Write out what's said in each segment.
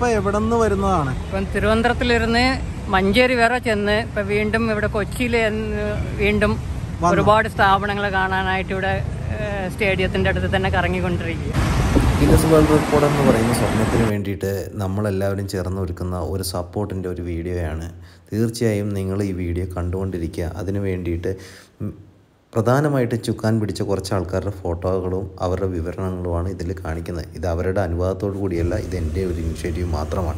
ഇപ്പൊ എവിടെ നിന്ന് വരുന്നതാണ് ഇപ്പം തിരുവനന്തപുരത്തിലിരുന്ന് മഞ്ചേരി വരെ ചെന്ന് ഇപ്പൊ വീണ്ടും ഇവിടെ കൊച്ചിയിൽ വീണ്ടും ഒരുപാട് സ്ഥാപനങ്ങൾ കാണാനായിട്ട് ഇവിടെ ഏഹ്, സ്റ്റേഡിയത്തിന്റെ അടുത്ത് തന്നെ കറങ്ങിക്കൊണ്ടിരിക്കുക ഗിന്നസ് വേൾഡ് റെക്കോർഡ് എന്ന് പറയുന്ന സ്വപ്നത്തിന് വേണ്ടിയിട്ട് നമ്മളെല്ലാവരും ചേർന്ന് ഒരുക്കുന്ന ഒരു സപ്പോർട്ടിൻ്റെ ഒരു വീഡിയോയാണ് തീർച്ചയായും നിങ്ങൾ ഈ വീഡിയോ കണ്ടുകൊണ്ടിരിക്കുക അതിന് വേണ്ടിയിട്ട് ഉം, പ്രധാനമായിട്ട് ചുക്കാൻ പിടിച്ച കുറച്ച് ആൾക്കാരുടെ ഫോട്ടോകളും അവരുടെ വിവരണങ്ങളുമാണ് ഇതിൽ കാണിക്കുന്നത് ഇത് അവരുടെ അനുവാദത്തോടു കൂടിയല്ല ഇത് എൻ്റെ ഒരു ഇനിഷ്യേറ്റീവ് മാത്രമാണ്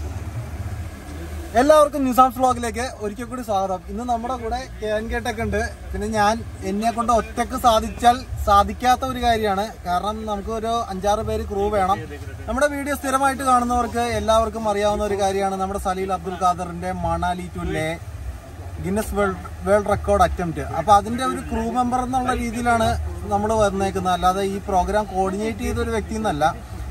എല്ലാവർക്കും നിസാംസ് വ്ളോഗിലേക്ക് ഒരിക്കൽ കൂടി സ്വാഗതം ഇന്ന് നമ്മുടെ കൂടെ കേൻ കേട്ടൊക്കെ ഉണ്ട് പിന്നെ ഞാൻ എന്നെ കൊണ്ട് ഒറ്റക്ക് സാധിച്ചാൽ സാധിക്കാത്ത ഒരു കാര്യമാണ് കാരണം നമുക്ക് ഒരു അഞ്ചാറ് പേര് ക്രൂ വേണം നമ്മുടെ വീഡിയോ സ്ഥിരമായിട്ട് കാണുന്നവർക്ക് എല്ലാവർക്കും അറിയാവുന്ന ഒരു കാര്യമാണ് നമ്മുടെ സലീൽ അബ്ദുൽ ഖാദറിന്റെ Manali to Leh Guinness world world record attempt അപ്പൊ അതിന്റെ ഒരു ക്രൂ മെമ്പർ എന്നുള്ള രീതിയിലാണ് നമ്മൾ വന്നേക്കുന്നത് അല്ലാതെ ഈ പ്രോഗ്രാം കോർഡിനേറ്റ് ചെയ്ത ഒരു വ്യക്തി എന്നല്ല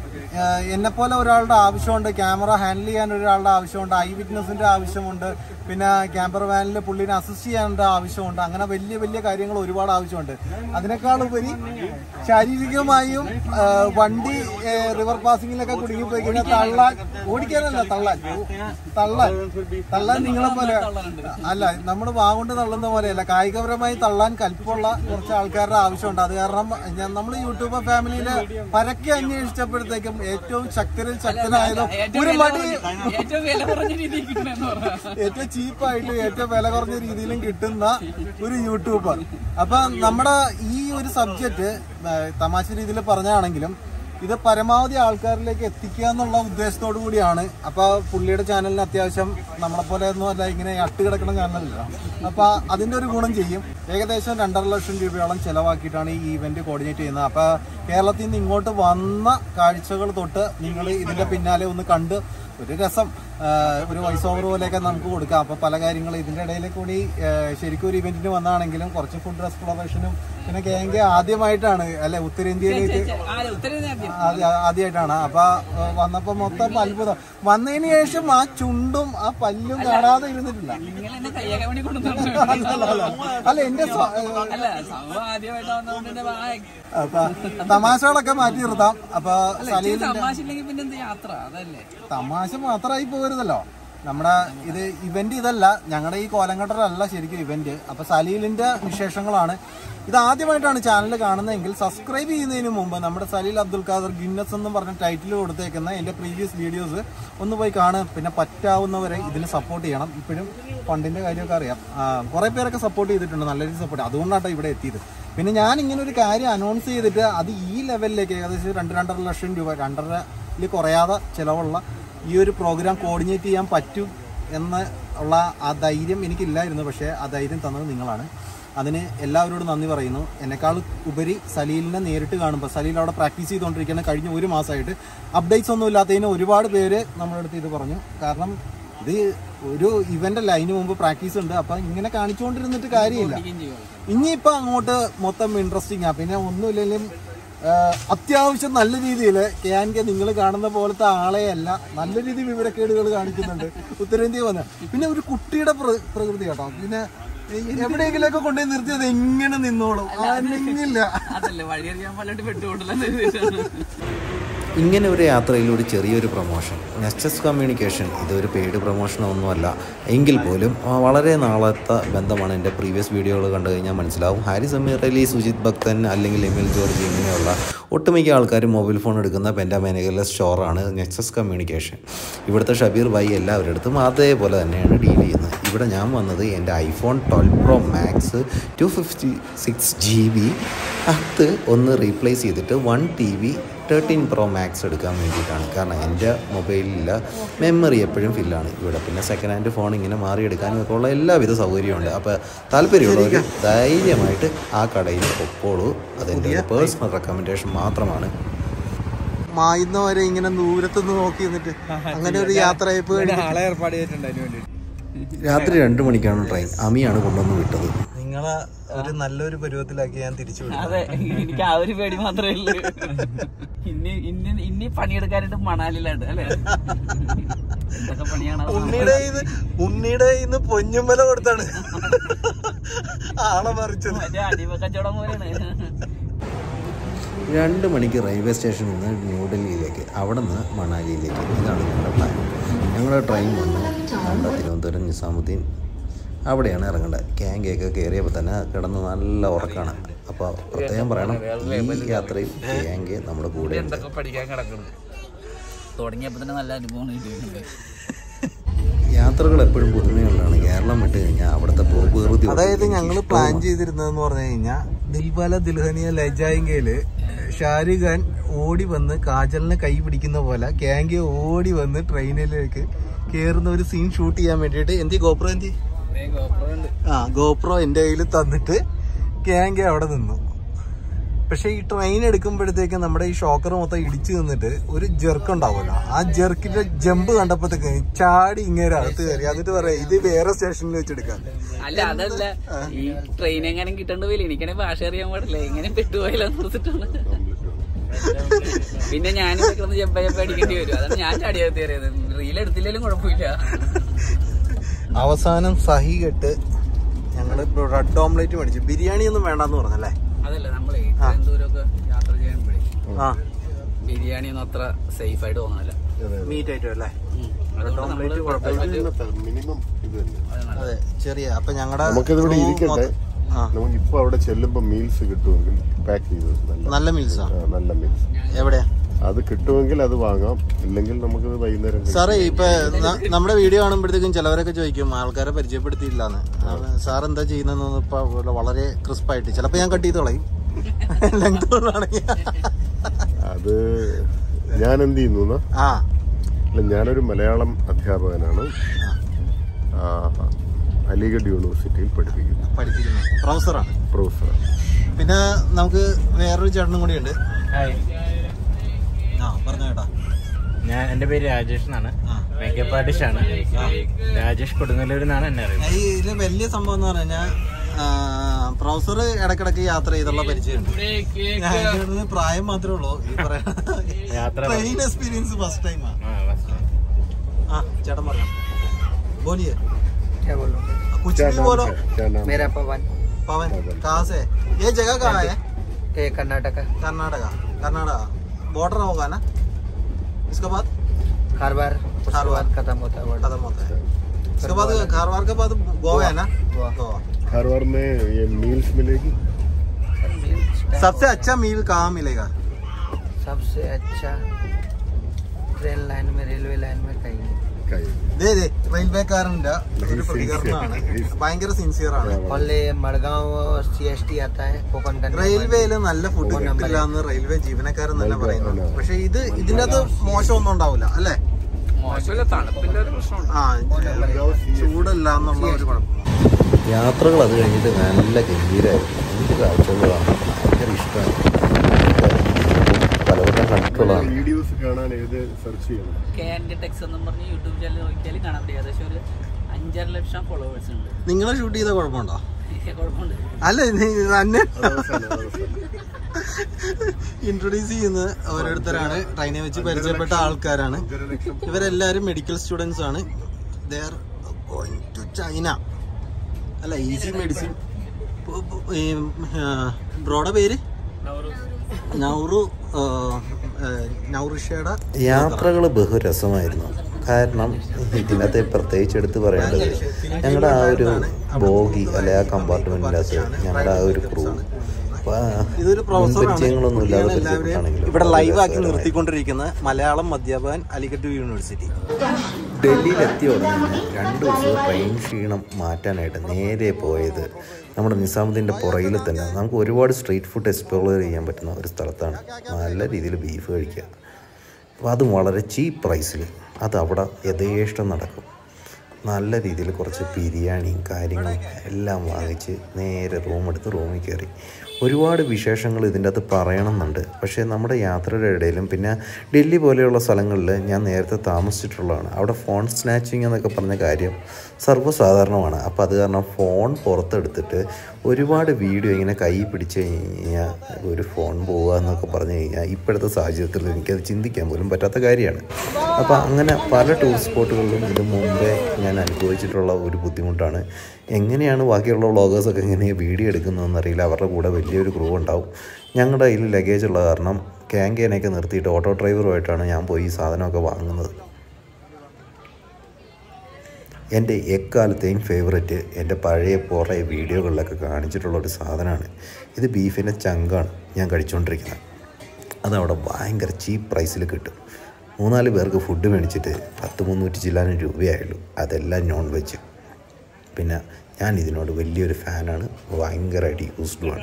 എന്നെ പോലെ ഒരാളുടെ ആവശ്യമുണ്ട് ക്യാമറ ഹാൻഡിൽ ചെയ്യാൻ ഒരാളുടെ ആവശ്യമുണ്ട് ഐ വിറ്റ്നസിന്റെ ആവശ്യമുണ്ട് പിന്നെ ക്യാമറമാനിൽ പുള്ളിനെ അസിസ്റ്റ് ചെയ്യാനുള്ള ആവശ്യമുണ്ട് അങ്ങനെ വലിയ വലിയ കാര്യങ്ങൾ ഒരുപാട് ആവശ്യമുണ്ട് അതിനേക്കാൾ ഉപരി ശാരീരികമായും ആ, വണ്ടി ഏ, റിവർ പാസിങ്ങിലൊക്കെ കുടുങ്ങി പോയി കഴിഞ്ഞാൽ തള്ളാൻ ഓടിക്കാനല്ല തള്ളാൻ തള്ളാൻ തള്ളാൻ നിങ്ങളെ പോലെ അല്ല നമ്മൾ വാഗൊണ്ട് തള്ളുന്ന പോലെയല്ല കായികപരമായി തള്ളാൻ കൽപ്പുള്ള കുറച്ച് ആൾക്കാരുടെ ആവശ്യമുണ്ട് അത് കാരണം ഞാൻ നമ്മൾ യൂട്യൂബ് ഫാമിലിയില് പരക്കെ അന്വേഷിച്ചപ്പോഴത്തേക്കും ഏറ്റവും ശക്തരിൽ ശക്തനായതും ഒരു മടി ഏറ്റവും വില കുറഞ്ഞ രീതിയിൽ കിട്ടണമെന്ന് പറയാം ഏറ്റവും ചീപ്പായിട്ട് ഏറ്റവും വില കുറഞ്ഞ രീതിയിലും കിട്ടുന്ന ഒരു യൂട്യൂബർ അപ്പൊ നമ്മുടെ ഈ ഒരു സബ്ജക്റ്റ് തമാശ രീതിയിൽ പറഞ്ഞാണെങ്കിലും ഇത് പരമാവധി ആൾക്കാരിലേക്ക് എത്തിക്കുക എന്നുള്ള ഉദ്ദേശത്തോടു കൂടിയാണ് അപ്പൊ പുള്ളിയുടെ ചാനലിന് അത്യാവശ്യം നമ്മളെ പോലെ ഒന്നും അല്ല ഇങ്ങനെ അട്ട് കിടക്കുന്ന ചാനലല്ല അപ്പൊ അതിന്റെ ഒരു ഗുണം ചെയ്യും ഏകദേശം രണ്ടര ലക്ഷം രൂപയോളം ചെലവാക്കിയിട്ടാണ് ഈ ഈവന്റ് കോർഡിനേറ്റ് ചെയ്യുന്നത് അപ്പൊ കേരളത്തിൽ നിന്ന് ഇങ്ങോട്ട് വന്ന കാഴ്ചകൾ തൊട്ട് നിങ്ങൾ ഇതിന്റെ പിന്നാലെ ഒന്ന് കണ്ട് ഒരു രസം ആ, ഒരു വോയിസ് ഓവർ പോലെയൊക്കെ നമുക്ക് കൊടുക്കാം അപ്പൊ പല കാര്യങ്ങൾ ഇതിന്റെ ഇടയിൽ കൂടി ആ, ശരിക്കും ഒരു ഇവന്റിന് വന്നാണെങ്കിലും കുറച്ച് ഫുഡ് എക്സ്പ്ലോറേഷനും പിന്നെ കേങ്കെ ആദ്യമായിട്ടാണ് അല്ലെ ഉത്തരേന്ത്യയിലേക്ക് ആര് ഉത്തരേന്ത്യ ആദ്യ- ആദ്യമായിട്ടാണ് അപ്പൊ ആ, വന്നപ്പോ മൊത്തം അത്ഭുതം വന്നതിന് ശേഷം ആ ചുണ്ടും ആ പല്ലും കാണാതെ ഇരുന്നിട്ടില്ല നിങ്ങൾ എന്നെ കയ്യൊക്കെ വേണ്ടി കൊണ്ടുവന്നു അല്ല, അല്ല, അല്ല. അല്ല എന്റെ സ്വ- അല്ല സംഭവം ആദ്യമായിട്ട് വന്നതുകൊണ്ട് എന്റെ വായ- അപ്പൊ തമാശകളൊക്കെ മാറ്റി നിർത്താം അപ്പൊ ഇച്ചിരി സലീലിന്റെ തമാശ ഇല്ലെങ്കിൽ പിന്നെ എന്ത് യാത്ര അതല്ലേ തമാശ മാത്രമായി പോകരുതല്ലോ നമ്മുടെ ഇത് ഇവന്റ് ഇതല്ല ഞങ്ങളുടെ ഈ കോലങ്കട്ടറല്ല ശരിക്കും ഇവന്റ് അപ്പൊ സലീലിന്റെ വിശേഷങ്ങളാണ് ഇത് ആദ്യമായിട്ടാണ് ചാനൽ കാണുന്നതെങ്കിൽ സബ്സ്ക്രൈബ് ചെയ്യുന്നതിന് മുമ്പ് നമ്മുടെ സലീൽ അബ്ദുൽ ഖാദർ ഗിന്നസ് എന്ന് പറഞ്ഞ ടൈറ്റിൽ കൊടുത്തേക്കുന്ന എന്റെ പ്രീവിയസ് വീഡിയോസ് ഒന്ന് പോയി കാണുക പിന്നെ പറ്റാവുന്നവരെ ഇതിന് സപ്പോർട്ട് ചെയ്യണം ഇപ്പോഴും ഫണ്ടിന്റെ കാര്യമൊക്കെ അറിയാം ആ, കുറെ പേരൊക്കെ സപ്പോർട്ട് ചെയ്തിട്ടുണ്ട് നല്ല രീതിയിൽ സപ്പോർട്ട് അതുകൊണ്ടാണ് ഇവിടെ എത്തിയത് പിന്നെ ഞാൻ ഇങ്ങനെ ഒരു കാര്യം അനൗൺസ് ചെയ്തിട്ട് അത് ഈ ലെവലിലേക്ക് ഏകദേശം രണ്ട് രണ്ടര ലക്ഷം രൂപ രണ്ടരയിൽ കുറയാതെ ചിലവുള്ള ഈ ഒരു പ്രോഗ്രാം കോർഡിനേറ്റ് ചെയ്യാൻ പറ്റും എന്ന് ഉള്ള ആ ധൈര്യം എനിക്കില്ലായിരുന്നു പക്ഷേ ആ ധൈര്യം തന്നത് നിങ്ങളാണ് അതിന് എല്ലാവരോടും നന്ദി പറയുന്നു എന്നെക്കാൾ ഉപരി സലീലിനെ നേരിട്ട് കാണുമ്പോൾ സലീൽ അവിടെ പ്രാക്ടീസ് ചെയ്തുകൊണ്ടിരിക്കുന്ന കഴിഞ്ഞ ഒരു മാസമായിട്ട് അപ്ഡേറ്റ്സ് ഒന്നും ഇല്ലാത്തതിന് ഒരുപാട് പേര് നമ്മുടെ അടുത്ത് ഇത് പറഞ്ഞു കാരണം ഇത് ഒരു ഇവന്റ് അല്ല അതിന് മുമ്പ് പ്രാക്ടീസ് ഉണ്ട് അപ്പൊ ഇങ്ങനെ കാണിച്ചുകൊണ്ടിരുന്നിട്ട് കാര്യമില്ല ഇനിയിപ്പോ അങ്ങോട്ട് മൊത്തം ഇൻട്രസ്റ്റിംഗ് ആ പിന്നെ ഒന്നുമില്ലെങ്കിലും ആ, അത്യാവശ്യം നല്ല രീതിയിൽ കെ ആൻ കെ നിങ്ങൾ കാണുന്ന പോലത്തെ ആളെയല്ല നല്ല രീതിയിൽ വിവരക്കേടുകൾ കാണിക്കുന്നുണ്ട് ഉത്തരേന്ത്യ വന്ന് പിന്നെ ഒരു കുട്ടിയുടെ പ്ര- പ്രകൃതി കേട്ടോ പിന്നെ എവിടെയെങ്കിലൊക്കെ കൊണ്ടുപോയി നിർത്തിയത് എങ്ങനെ നിന്നോളും അനങ്ങില്ല അതല്ലേ വഴിയറിയാൻ പലട്ട് പെട്ടുകൊണ്ടല്ലോ ഇങ്ങനെ ഒരു യാത്രയിൽ ഒരു ചെറിയൊരു പ്രൊമോഷൻ നെക്സസ് കമ്മ്യൂണിക്കേഷൻ ഇതൊരു പെയ്ഡ് പ്രൊമോഷൻ ഒന്നുമല്ല എങ്കിൽ പോലും ആ, വളരെ നാളത്തെ ബന്ധമാണ് എൻ്റെ പ്രീവിയസ് വീഡിയോകൾ കണ്ടു കഴിഞ്ഞാൽ മനസ്സിലാവും ഹാരിസ് അമീർ അലി സുജിത് ഭക്തൻ അല്ലെങ്കിൽ എമിൽ ജോർജ് ഇങ്ങനെയുള്ള ഒട്ടുമിക്ക ആൾക്കാരും മൊബൈൽ ഫോൺ എടുക്കുന്ന പെൻഡാമേനകയിലെ സ്റ്റോറാണ് നെക്സസ് കമ്മ്യൂണിക്കേഷൻ ഇവിടുത്തെ ഷബീർ ഭായി എല്ലാവരുടെ അടുത്തും അതേപോലെ തന്നെയാണ് ഡീൽ ചെയ്യുന്നത് ഇവിടെ ഞാൻ വന്നത് എൻ്റെ iPhone twelve pro max two fifty six G B അത് ഒന്ന് റീപ്ലേസ് ചെയ്തിട്ട് one T B thirteen pro max എടുക്കാൻ വേണ്ടിയിട്ടാണ് കാരണം എൻ്റെ മൊബൈലിൽ മെമ്മറി എപ്പോഴും ഫില്ലാണ് ഇവിടെ പിന്നെ സെക്കൻഡ് ഹാൻഡ് ഫോൺ ഇങ്ങനെ മാറിയെടുക്കാനും ഒക്കെ ഉള്ള എല്ലാവിധ സൗകര്യമുണ്ട് അപ്പോൾ താല്പര്യമുള്ളവർ ധൈര്യമായിട്ട് ആ കടയിൽ പൊക്കോളൂ അതെൻ്റെ ഒരു പേഴ്സണൽ റെക്കമെൻഡേഷൻ മാത്രമാണ് മായുന്നവരെ ഇങ്ങനെ ദൂരത്തുനിന്ന് നോക്കി നിന്നിട്ട് അങ്ങനെ ഒരു യാത്രയപ്പ് കഴിഞ്ഞ് ആളെ ഏർപ്പാട് ചെയ്തിട്ടുണ്ട് അതിന് വേണ്ടി രാത്രി രണ്ട് മണിക്കാണ് ട്രെയിൻ അമിയാണ് കൊണ്ടുവന്ന് വിട്ടത് നിങ്ങളെ ഒരു നല്ലൊരു പരുവത്തിലാക്കി ഞാൻ തിരിച്ചു വിടും അതെ എനിക്ക് ആ ഒരു പേടി മാത്രമേ ഉള്ളൂ ഇനി ഇനി ഇനി പണിയെടുക്കാനായിട്ട് മണാലിലാണ് അല്ലേ എന്തൊക്കെ പണിയാണ് ഉണ്ണിയുടെ ഇത് ഉണ്ണിയുടെ ഇന്ന് പൊഞ്ഞുമ്പല കൊടുത്താണ് ആളെ മറിച്ചത് മറ്റേ അടിമ കച്ചവടം പോലെയാണ് രണ്ട് മണിക്ക് റെയിൽവേ സ്റ്റേഷനിൽ നിന്ന് ന്യൂഡൽഹിയിലേക്ക് അവിടെ നിന്ന് മണാലിയിലേക്ക് ഇതാണ് ഞങ്ങളുടെ പ്ലാൻ ഞങ്ങളുടെ ട്രെയിൻ വന്നു നമ്മുടെ തിരുവനന്തപുരം നിസാമുദ്ദീൻ അവിടെയാണ് ഇറങ്ങേണ്ടത് ക്യാങ്കയൊക്കെ കയറിയപ്പോൾ തന്നെ കിടന്ന് നല്ല ഉറക്കമാണ് അപ്പോൾ പ്രത്യേകം പറയണം ഈ യാത്രയിൽ ക്യാങ്ക് നമ്മുടെ കൂടെ ഉണ്ട് എന്തൊക്കെ പഠിക്കാൻ കിടക്കുന്നത് തുടങ്ങിയപ്പോ തന്നെ നല്ല അനുഭവം കിട്ടിയിട്ടുണ്ട് യാത്രകൾ എപ്പോഴും പുതുമയുള്ളതാണ് കേരളം വിട്ട് കഴിഞ്ഞാൽ അവിടുത്തെ പ്രകൃതി അതായത് ഞങ്ങൾ പ്ലാൻ ചെയ്തിരുന്നതെന്ന് പറഞ്ഞു കഴിഞ്ഞാൽ ദിൽവാല ദുൽഹനിയ ലജായിങ്കയില് ഷാരൂഖ് ഖാൻ ഓടി വന്ന് കാജലിനെ കൈ പിടിക്കുന്ന പോലെ ക്യാങ്കെ ഓടി വന്ന് ട്രെയിനിലേക്ക് കേറുന്ന ഒരു സീൻ ഷൂട്ട് ചെയ്യാൻ വേണ്ടിയിട്ട് എന്തി ഗോപ്രോ എന്തി ആ ഗോപ്രോ എന്റെ കയ്യിൽ തന്നിട്ട് ക്യാങ്കെ അവിടെ നിന്നു പക്ഷെ ഈ ട്രെയിൻ എടുക്കുമ്പോഴത്തേക്ക് നമ്മുടെ ഈ ഷോക്കർ മൊത്തം ഇടിച്ചു നിന്നിട്ട് ഒരു ജെർക്ക് ഉണ്ടാവുമല്ലോ ആ ജെർക്കിന്റെ ജമ്പ് കണ്ടപ്പോഴത്തേക്ക് ചാടി ഇങ്ങനെ അകത്ത് കയറി എന്നിട്ട് പറയാം ഇത് വേറെ സ്റ്റേഷനിൽ വെച്ചെടുക്കാം അല്ല അതല്ല ഈ ട്രെയിൻ എങ്ങനെ കിട്ടേണ്ട പോയില്ല എനിക്കാണെ ഭാഷ അറിയാൻ പാടില്ല എങ്ങനെ പെട്ടുപോയല്ലോ എന്ന് ഓർത്തിട്ടാണ് പിന്നെ ഞാൻ കിടന്ന് ജമ്പ ജമ്പ അടിക്കേണ്ടി വരും അതാണ് ഞാൻ ചാടിയകത്ത് കയറിയത് റീൽ എടുത്തില്ലെങ്കിലും കുഴപ്പമില്ല അവസാനം സഹി കെട്ട് ഞങ്ങള് ബ്രെഡ് ഓംലേറ്റ് മേടിച്ചു ബിരിയാണി ഒന്നും വേണ്ടെന്ന് പറഞ്ഞല്ലേ അതല്ല നമ്മളെ ഇത്രയും ദൂരമൊക്കെ യാത്ര ചെയ്യുമ്പോഴേ ആ ബിരിയാണി ഒന്നും അത്ര സേഫ് ആയിട്ട് തോന്നാനില്ല മീറ്റ് ആയിട്ടും അല്ലേ അതുകൊണ്ട് നമ്മള് മിനിമം ഇത് തന്നെ അതെ ചെറിയ അപ്പൊ ഞങ്ങളുടെ നമുക്കിതിവിടെ crew ഇരിക്കട്ടെ മൊത്തം- ആ നമുക്ക് ഇപ്പൊ അവിടെ ചെല്ലുമ്പോ മീൽസ് കിട്ടുമെങ്കിൽ പാക്ക് ചെയ്ത് നല്ല നല്ല മീൽസാ ആ, നല്ല മീൽസ് എവിടെയാ അത് കിട്ടുമെങ്കിൽ അത് വാങ്ങാം ഇല്ലെങ്കിൽ നമുക്കത് വൈകുന്നേരം കഴിക്കാം. സാറേ ഇപ്പൊ ന- നമ്മുടെ വീഡിയോ കാണുമ്പോഴത്തേക്കും ചിലവരൊക്കെ ചോദിക്കും ആൾക്കാരെ പരിചയപ്പെടുത്തിയില്ലാന്ന് സാർ എന്താ ചെയ്യുന്നതെന്ന് ഇപ്പൊ വളരെ ക്രിസ്പായിട്ട് ചിലപ്പോ ഞാൻ കട്ട് ചെയ്ത് കളയും ലെങ്ത് ആണെങ്കിൽ അത് ഞാൻ എന്ത് ചെയ്യുന്നു എന്നാ? ആ അല്ല ഞാനൊരു മലയാളം അധ്യാപകനാണ് ആ, അലിഗഡ് യൂണിവേഴ്സിറ്റിയിൽ പഠിപ്പിക്കുന്നു പഠിപ്പിക്കുന്നു പ്രൊഫസറാണ് പ്രൊഫസർ പിന്നെ നമുക്ക് വേറൊരു ചേട്ടനും കൂടി ഉണ്ട് ആ പറഞ്ഞോ ചേട്ടാ ഞാൻ എന്റെ പേര് രാജേഷ് എന്നാണ് ആ. മേക്കപ്പ് ആർട്ടിസ്റ്റ് ആണ് രാജേഷ് കൊടുങ്ങല്ലൂർ എന്നാണ് എന്നെ അറിയുന്നത് ഈ ഇതില് വലിയ സംഭവം എന്ന് പറഞ്ഞാൽ പ്രൊഫസർ ഇടക്കിടക്ക് യാത്ര ചെയ്തുള്ള പരിചയമുണ്ട് ഞാൻ ഇതിനകത്ത് പ്രായം മാത്രമേ ഉള്ളൂ ഈ പറയാ യാത്ര ട്രെയിൻ എക്സ്പീരിയൻസ് ഫസ്റ്റ് ടൈമാ ആ, first time. ആ ചേട്ടൻ പറയാം बोलिए क्या बोलूं कुछ क्या भी नाम बोलो है क्या नाम है? मेरा पवन पवन कहाँ से ये जगह कहाँ है ये कर्नाटका कर्नाटका कर्नाटका बॉर्डर होगा ना इसके बाद हर बार उसके हर बार। बाद खत्म होता है border। खत्म होता है इसके बाद कारवार के बाद गोवा है ना गोवा। गोवा कारवार में ये मील्स मिलेगी सबसे अच्छा मील कहाँ मिलेगा सबसे अच्छा ट्रेन लाइन में रेलवे लाइन में कहीं नहीं। कहीं ദേ ദേ റെയിൽവേക്കാരന്റെ ഒരു He's പ്രതികരണമാണ് sincere. ഭയങ്കര സിൻസിയർ ആണ് only Madgaon C S T आता है कोकण റെയിൽവേയിൽ നല്ല ഫുഡ് Phone number. കിട്ടില്ല എന്ന് റെയിൽവേ ജീവനക്കാരൻ തന്നെ നൽകാം, പറയുന്നു അല്ല. പക്ഷെ ഇത് ഇതിനകത്ത് മോശമൊന്നും ഉണ്ടാവില്ല അല്ലേ മോശമില്ല തണുപ്പിന്റെ ഒരു പ്രശ്നമുണ്ട് ആ ചൂടല്ല എന്നുള്ള ഒരു കുഴപ്പം യാത്രകൾ അത് കഴിഞ്ഞിട്ട് നല്ല ഗംഭീരമായിരുന്നു എന്ത് കാഴ്ചകളാണ് ഭയങ്കര ഇഷ്ടമാണ് പലവട്ടം കണ്ടിട്ടുള്ളതാണ് വീഡിയോസ് കാണാൻ ഏത് സെർച്ച് ചെയ്യണം കാൻഡി ടെക്സ് എന്നും പറഞ്ഞ് യൂട്യൂബ് ചാനൽ നോക്കിയാൽ കാണാൻ പറ്റും ഏകദേശം ഒരു അഞ്ചര ലക്ഷം ഫോളോവേഴ്സ് ഉണ്ട് നിങ്ങളെ ഷൂട്ട് ചെയ്ത കുഴപ്പമുണ്ടോ കുഴപ്പമുണ്ട് അല്ല നീ തന്നെ അവസാനം, അവസാനം. ഇൻട്രൊഡ്യൂസ് ചെയ്യുന്ന ഓരോരുത്തരാണ് ട്രെയിനെ വെച്ച് പരിചയപ്പെട്ട ആൾക്കാരാണ് അഞ്ചര ലക്ഷം ഇവരെല്ലാരും മെഡിക്കൽ സ്റ്റുഡൻസ് ആണ് ദർ ഗോയിങ് ടു ചൈന അല്ല ഈസി മെഡിസിൻ ബ്രോയുടെ പേര് നൗറു ആ, ആ, നൗറിഷയുടെ യാത്രകൾ ബഹുരസമായിരുന്നു കാരണം ഇതിനകത്ത് പ്രത്യേകിച്ച് എടുത്ത് പറയേണ്ടത് ഞങ്ങളുടെ ആ ഒരു ബോഗി അല്ലെ ആ കമ്പാർട്ട്മെന്റിനകത്ത് ഞങ്ങളുടെ ആ ഒരു ക്രൂ ഇതൊരു പ്രൊഫസറാണ് മുൻപരിചയങ്ങളൊന്നും ഇല്ലാതെ പുള്ളിയാണ് എല്ലാവരെയും പരിചയപ്പെട്ടാണെങ്കിലും ഇവിടെ വളരെ ലൈവ് ആക്കി രസകരമായിരുന്നു. നിർത്തിക്കൊണ്ടിരിക്കുന്ന മലയാളം അധ്യാപകൻ അലിഗഡ് യൂണിവേഴ്സിറ്റി ഡൽഹിയിലെത്തിയ ഉടനെ തന്നെ രണ്ട് ദിവസം ട്രെയിൻ ക്ഷീണം മാറ്റാനായിട്ട് നേരെ പോയത് നമ്മുടെ നിസാമുദ്ദീൻ്റെ പുറകിൽ തന്നെ നമുക്ക് ഒരുപാട് സ്ട്രീറ്റ് ഫുഡ് എക്സ്പ്ലോർ ചെയ്യാൻ പറ്റുന്ന ഒരു സ്ഥലത്താണ് നല്ല രീതിയിൽ ബീഫ് കഴിക്കുക അപ്പോൾ അതും വളരെ ചീപ്പ് പ്രൈസിൽ അത് അവിടെ യഥേഷ്ടം നടക്കും നല്ല രീതിയിൽ കുറച്ച് ബിരിയാണിയും കാര്യങ്ങളും എല്ലാം വാങ്ങിച്ച് നേരെ റൂം എടുത്ത് റൂമിൽ കയറി ഒരുപാട് വിശേഷങ്ങൾ ഇതിൻ്റെ അകത്ത് പറയണമെന്നുണ്ട് പക്ഷേ നമ്മുടെ യാത്രയുടെ ഇടയിലും പിന്നെ ഡൽഹി പോലെയുള്ള സ്ഥലങ്ങളിൽ ഞാൻ നേരത്തെ താമസിച്ചിട്ടുള്ളതാണ് അവിടെ ഫോൺ സ്നാച്ചിങ് എന്നൊക്കെ പറഞ്ഞ കാര്യം സർവ്വസാധാരണമാണ് അപ്പോൾ അത് കാരണം ഫോൺ പുറത്തെടുത്തിട്ട് ഒരുപാട് വീഡിയോ ഇങ്ങനെ കൈ പിടിച്ച് കഴിഞ്ഞാൽ ഒരു ഫോൺ പോവുക എന്നൊക്കെ പറഞ്ഞു കഴിഞ്ഞാൽ ഇപ്പോഴത്തെ സാഹചര്യത്തിൽ എനിക്കത് ചിന്തിക്കാൻ പോലും പറ്റാത്ത കാര്യമാണ് അപ്പോൾ അങ്ങനെ പല ടൂറിസ്റ്റ് സ്പോട്ടുകളിലും ഇത് മുമ്പേ ഞാൻ അനുഭവിച്ചിട്ടുള്ള ഒരു ബുദ്ധിമുട്ടാണ് എങ്ങനെയാണ് ബാക്കിയുള്ള വ്ളോഗേഴ്സൊക്കെ ഇങ്ങനെ വീഡിയോ എടുക്കുന്നതെന്ന് അറിയില്ല അവരുടെ കൂടെ വലിയൊരു ക്രൂ ഉണ്ടാവും ഞങ്ങളുടെ കയ്യിൽ ലഗേജ് ഉള്ള കാരണം ക്യാങ്കേനൊക്കെ നിർത്തിയിട്ട് ഓട്ടോ ഡ്രൈവറുമായിട്ടാണ് ഞാൻ പോയി ഈ സാധനമൊക്കെ വാങ്ങുന്നത് എൻ്റെ എക്കാലത്തെയും ഫേവററ്റ് എൻ്റെ പഴയ കുറേ വീഡിയോകളിലൊക്കെ കാണിച്ചിട്ടുള്ള ഒരു സാധനമാണ് ഇത് ബീഫിൻ്റെ ചങ്കാണ് ഞാൻ കഴിച്ചുകൊണ്ടിരിക്കുന്നത് അതവിടെ ഭയങ്കര ചീപ്പ് പ്രൈസിൽ കിട്ടും മൂന്നാല് പേർക്ക് ഫുഡ് മേടിച്ചിട്ട് പത്ത് മുന്നൂറ്റി ചില്ലാനും രൂപയായുള്ളൂ അതെല്ലാം നോൺ വെജ് പിന്നെ ഞാൻ ഇതിനോട് വലിയൊരു ഫാനാണ് ഭയങ്കരമായിട്ട് യൂസ്ഡുമാണ്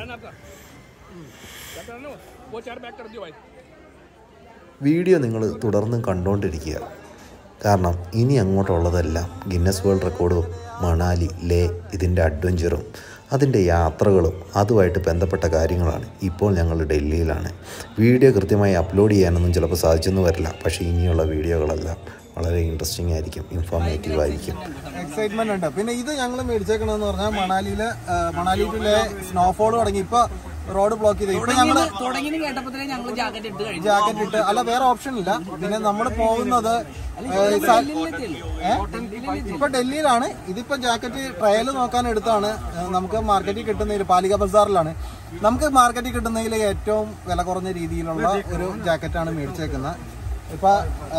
വീഡിയോ നിങ്ങൾ തുടർന്നും കണ്ടുകൊണ്ടിരിക്കുക കാരണം ഇനി അങ്ങോട്ടുള്ളതെല്ലാം ഗിന്നസ് വേൾഡ് റെക്കോർഡും മണാലി ലേ ഇതിൻ്റെ അഡ്വഞ്ചറും അതിൻ്റെ യാത്രകളും അതുമായിട്ട് ബന്ധപ്പെട്ട കാര്യങ്ങളാണ് ഇപ്പോൾ ഞങ്ങൾ ഡൽഹിയിലാണ് വീഡിയോ കൃത്യമായി അപ്ലോഡ് ചെയ്യാനൊന്നും ചിലപ്പോൾ സാധിച്ചെന്ന് വരില്ല പക്ഷേ ഇനിയുള്ള വീഡിയോകളെല്ലാം വളരെ ഇൻട്രസ്റ്റിംഗ് ആയിരിക്കും ഇൻഫോർമേറ്റീവ് ആയിരിക്കും എക്സൈറ്റ്മെന്റ് ഉണ്ട് പിന്നെ ഇത് ഞങ്ങൾ മേടിച്ചേക്കണെന്ന് പറഞ്ഞാൽ മണാലിയിലെ ആ, മണാലി ടു ലേ സ്നോഫോൾ തുടങ്ങി ഇപ്പൊ റോഡ് ബ്ലോക്ക് ചെയ്ത് ഇപ്പൊ ഞങ്ങള് തുടങ്ങി കേട്ടപ്പോഴേ ഞങ്ങൾ ജാക്കറ്റ് ഇട്ട് കഴിഞ്ഞു ജാക്കറ്റ് ഇട്ട് അല്ല വേറെ ഓപ്ഷൻ ഇല്ല പിന്നെ നമ്മൾ പോകുന്നത് ഏ, സ- ഏ? ഇപ്പൊ ഡൽഹിയിലാണ് ഇതിപ്പോ ജാക്കറ്റ് ട്രയൽ നോക്കാൻ എടുത്താണ് ഏ, നമുക്ക് മാർക്കറ്റിൽ കിട്ടുന്നതിൽ പാലിക ബസാറിലാണ് നമുക്ക് മാർക്കറ്റിൽ കിട്ടുന്നതിൽ ഏറ്റവും വില കുറഞ്ഞ രീതിയിലുള്ള ഒരു ജാക്കറ്റാണ് മേടിച്ചേക്കുന്നത് ഇപ്പൊ ഏ,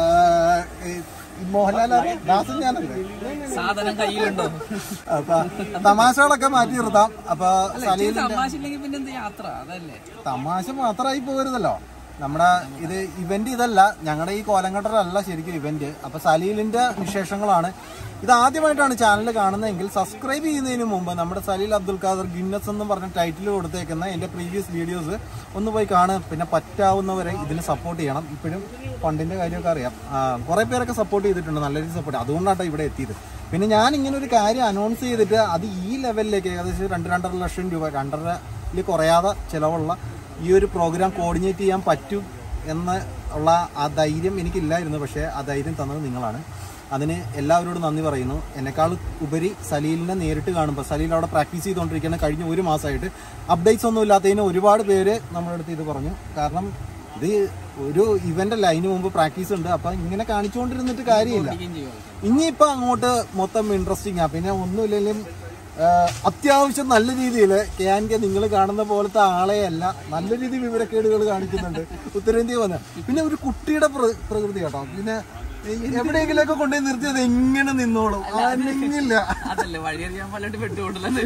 ഈ മോഹൻലാൽ ദാസൻ ഞാനല്ലേ സാധനം കയ്യിലുണ്ടോ അപ്പൊ തമാശകളൊക്കെ മാറ്റി നിർത്താം അപ്പൊ സലീലിന്റെ തമാശ ഇല്ലെങ്കിൽ പിന്നെ എന്ത് യാത്ര അതല്ലേ തമാശ മാത്രമായി പോരുതല്ലോ നമ്മുടെ ഇത് ഇവന്റ് ഇതല്ല ഞങ്ങളുടെ ഈ കോലങ്കട്ടറല്ല ശരിക്കും ഇവന്റ് അപ്പൊ സലീലിന്റെ വിശേഷങ്ങളാണ് ഇത് ആദ്യമായിട്ടാണ് ചാനൽ കാണുന്നതെങ്കിൽ സബ്സ്ക്രൈബ് ചെയ്യുന്നതിന് മുമ്പ് നമ്മുടെ സലീൽ അബ്ദുൽ ഖാദർ ഗിന്നസ് എന്ന് പറഞ്ഞ ടൈറ്റിൽ കൊടുത്തേക്കുന്ന എന്റെ പ്രീവിയസ് വീഡിയോസ് ഒന്ന് പോയി കാണുക പിന്നെ പറ്റാവുന്നവരെ ഇതിന് സപ്പോർട്ട് ചെയ്യണം ഇപ്പോഴും ഫണ്ടിന്റെ കാര്യമൊക്കെ അറിയാം ആ, കുറെ പേരൊക്കെ സപ്പോർട്ട് ചെയ്തിട്ടുണ്ട് നല്ല രീതിയിൽ സപ്പോർട്ട് അതുകൊണ്ടാട്ടോ ഇവിടെ എത്തിയത് പിന്നെ ഞാൻ ഇങ്ങനെ ഒരു കാര്യം അനൗൺസ് ചെയ്തിട്ട് അത് ഈ ലെവലിലേക്ക് ഏകദേശം രണ്ട് രണ്ടര ലക്ഷം രൂപ രണ്ടരയിൽ കുറയാതെ ചിലവുള്ള ഈ ഒരു പ്രോഗ്രാം കോർഡിനേറ്റ് ചെയ്യാൻ പറ്റും എന്ന് ഉള്ള ആ ധൈര്യം എനിക്കില്ലായിരുന്നു പക്ഷേ ആ ധൈര്യം തന്നത് നിങ്ങളാണ് അതിന് എല്ലാവരോടും നന്ദി പറയുന്നു എന്നെക്കാൾ ഉപരി സലീലിനെ നേരിട്ട് കാണുമ്പോൾ സലീൽ അവിടെ പ്രാക്ടീസ് ചെയ്തുകൊണ്ടിരിക്കുന്ന കഴിഞ്ഞ ഒരു മാസമായിട്ട് അപ്ഡേറ്റ്സ് ഒന്നും ഇല്ലാത്തതിന് ഒരുപാട് പേര് നമ്മുടെ അടുത്ത് ഇത് പറഞ്ഞു കാരണം ഇത് ഒരു ഇവന്റ് അല്ല അതിന് മുമ്പ് പ്രാക്ടീസ് ഉണ്ട് അപ്പൊ ഇങ്ങനെ കാണിച്ചുകൊണ്ടിരുന്നിട്ട് കാര്യമില്ല ഇനിയിപ്പോ അങ്ങോട്ട് മൊത്തം ഇൻട്രസ്റ്റിംഗ് ആ പിന്നെ ഒന്നുമില്ലെങ്കിലും ആ, അത്യാവശ്യം നല്ല രീതിയിൽ കെ ആൻ കെ നിങ്ങൾ കാണുന്ന പോലത്തെ ആളെയല്ല നല്ല രീതിയിൽ വിവരക്കേടുകൾ കാണിക്കുന്നുണ്ട് ഉത്തരേന്ത്യ വന്ന് പിന്നെ ഒരു കുട്ടിയുടെ പ്ര- പ്രകൃതി കേട്ടോ പിന്നെ ഈ എവിടെയെങ്കിലൊക്കെ കൊണ്ടുപോയി നിർത്തിയത് എങ്ങനെ നിന്നോളും അനങ്ങില്ല അതല്ലേ വഴിയറിയാൻ പലട്ട് പെട്ടുകൊണ്ടല്ലോ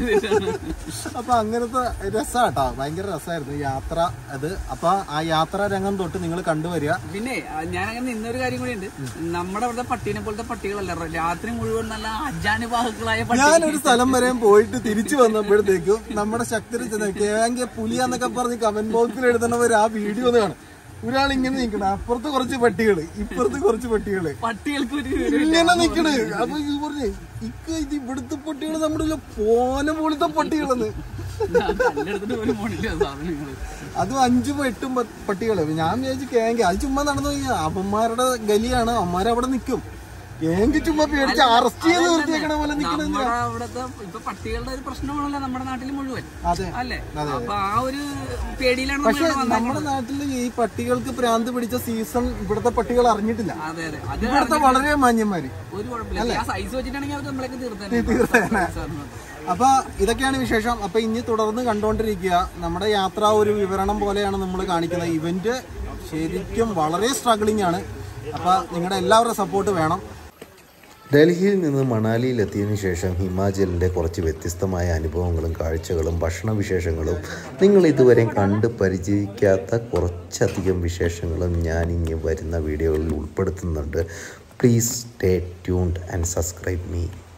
അപ്പൊ അങ്ങനത്തെ രസാട്ടോ ഭയങ്കര രസമായിരുന്നു യാത്ര അത് അപ്പൊ ആ യാത്രാ രംഗം തൊട്ട് നിങ്ങൾ കണ്ടുവരിക പിന്നെ ഞാൻ അങ്ങനെ നിന്നൊരു കാര്യം കൂടി ഉണ്ട് നമ്മുടെ അവിടുത്തെ പട്ടീനെ പോലത്തെ പട്ടികളല്ല രാത്രി മുഴുവൻ നല്ല അജാനുബാഹുക്കളായ പട്ടി ഞാനൊരു സ്ഥലം വരെ പോയിട്ട് തിരിച്ചു വന്നപ്പോഴത്തേക്കും നമ്മുടെ ശക്തി ചെന്ന് കേവെങ്കിൽ പുലിയാന്നൊക്കെ പറഞ്ഞ് കമന്റ് ബോക്സിൽ എഴുതുന്നവർ ആ വീഡിയോ ഒന്ന് കാണും ഒരാൾ ഇങ്ങനെ നിൽക്കണം അപ്പുറത്ത് കുറച്ച് പട്ടികള് ഇപ്പുറത്ത് കുറച്ച് പട്ടികള് പട്ടികൾക്ക് ഒരു വിവരവും ഇല്ല. ഇങ്ങനെ നിക്കണ് അപ്പൊ ഇത് പറഞ്ഞേ ഇക്ക ഇത് ഇവിടുത്തെ പട്ടികൾ നമ്മുടെ പോല പോലത്തെ പട്ടികളെന്ന് ഞാൻ കല്ലെടുത്തിട്ട് പോലും പോണില്ല സാധനങ്ങള് അതും അഞ്ചും എട്ടും പ- പട്ടികള് ഞാൻ വിചാരിച്ചു കേങ്കി അത് ചുമ്മാ നടന്നു കഴിഞ്ഞാൽ അപ്പന്മാരുടെ ഗലിയാണ് അമ്മമാരവിടെ നിൽക്കും കേങ്കി ചുമ്മാ പേടിച്ച് അറസ്റ്റ് ചെയ്ത് നിർത്തിയേക്കണ പോലെ നിക്കണ നമ്മുടെ അവിടുത്തെ ഇപ്പൊ പട്ടികളുടെ ഒരു പ്രശ്നമാണല്ലോ നമ്മുടെ നാട്ടിൽ മുഴുവൻ അതെ അല്ലേ അപ്പൊ ആ ഒരു പേടിയിലാണ് നമ്മൾ പക്ഷെ ഇവിടെ വന്നത് നമ്മുടെ നാട്ടില് ഈ പട്ടികൾക്ക് പ്രാന്ത് പിടിച്ച സീസൺ ഇവിടുത്തെ പട്ടികൾ അറിഞ്ഞിട്ടില്ല അതെ അതെ അത് ഇവിടുത്തെ വളരെ മാന്യന്മാര് ഒരു കുഴപ്പമില്ല ആ സൈസ് വെച്ചിട്ടാണെങ്കിൽ അവർ നമ്മളൊക്കെ തീർത്തന്നെ അപ്പൊ ഇതൊക്കെയാണ് വിശേഷം അപ്പൊ ഇനി തുടർന്ന് കണ്ടുകൊണ്ടിരിക്കുക നമ്മുടെ യാത്ര ഒരു വിവരണം പോലെയാണ് നമ്മൾ കാണിക്കുന്നത് ഇവന്റ് ശരിക്കും വളരെ സ്ട്രഗിളിംഗ് ആണ് അപ്പൊ നിങ്ങളുടെ എല്ലാവരുടെ സപ്പോർട്ട് വേണം ഡൽഹിയിൽ നിന്ന് മണാലിയിലെത്തിയതിനു ശേഷം ഹിമാചലിൻ്റെ കുറച്ച് വ്യത്യസ്തമായ അനുഭവങ്ങളും കാഴ്ചകളും ഭക്ഷണവിശേഷങ്ങളും നിങ്ങൾ ഇതുവരെ കണ്ട് പരിചയിക്കാത്ത കുറച്ചധികം വിശേഷങ്ങളും ഞാൻ ഇനി വരുന്ന വീഡിയോകളിൽ ഉൾപ്പെടുത്തുന്നുണ്ട് please stay tuned and subscribe me